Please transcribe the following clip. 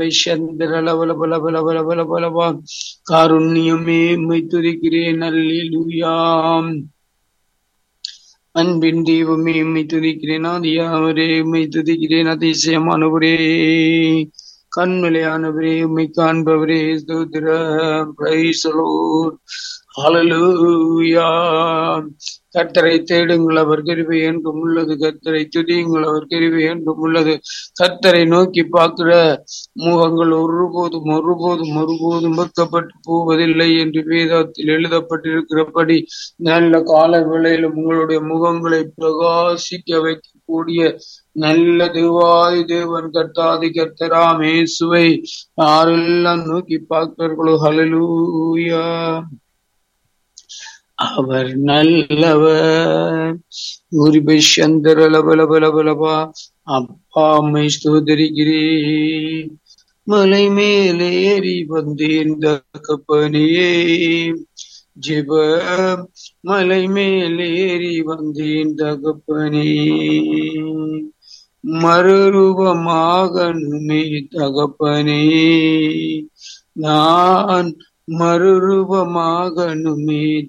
சந்திரலவலபலபலபலபலபலபா காருண்யமே உம்மை துதிக்கிறேன் அல்லேலூயாம் அன்பின் தெய்வமே உம்மை துதிக்கிறேன் ஆதியாவரே உம்மை துதிக்கிறேன் அதிசயமானவரே கண்மலையானவரே உம்மை காண்பவரே ஸ்தோத்திர பிரைஸ் ஹalleluya கர்த்தரை தேடுங்கள் அவர் கிருபை என்றும் உள்ளது கர்த்தரை துதியுங்கள் அவர் கிருபை என்றும் உள்ளது கர்த்தரை நோக்கி பார்க்கிற முகங்கள் ஒருபோதும் ஒருபோதும் ஒருபோதும் வெட்கப்பட்டு போவதில்லை என்று வேதத்தில் எழுதப்பட்டிருக்கிறபடி நல்ல கால வேளையிலும் உங்களுடைய முகங்களை பிரகாசிக்க வைக்கக்கூடிய நல்ல தேவாதி தேவன் கர்த்தாதி கர்த்தராம் இயேசுவை யாரெல்லாம் நோக்கி பார்க்கிறார்களோ ஹalleluya அவர் நல்லவர் உரிபை சந்திரலபலபலபலபா அப்பா அம்மை ஸ்தோதரிக்கிறேன் மலை மேலேறி வந்தேன் தகப்பனே ஜெப மலை மேலேறி வந்தேன் தகப்பனே மறுரூபமாகணுமே தகப்பனே நான் மறுரூபமாகணுமே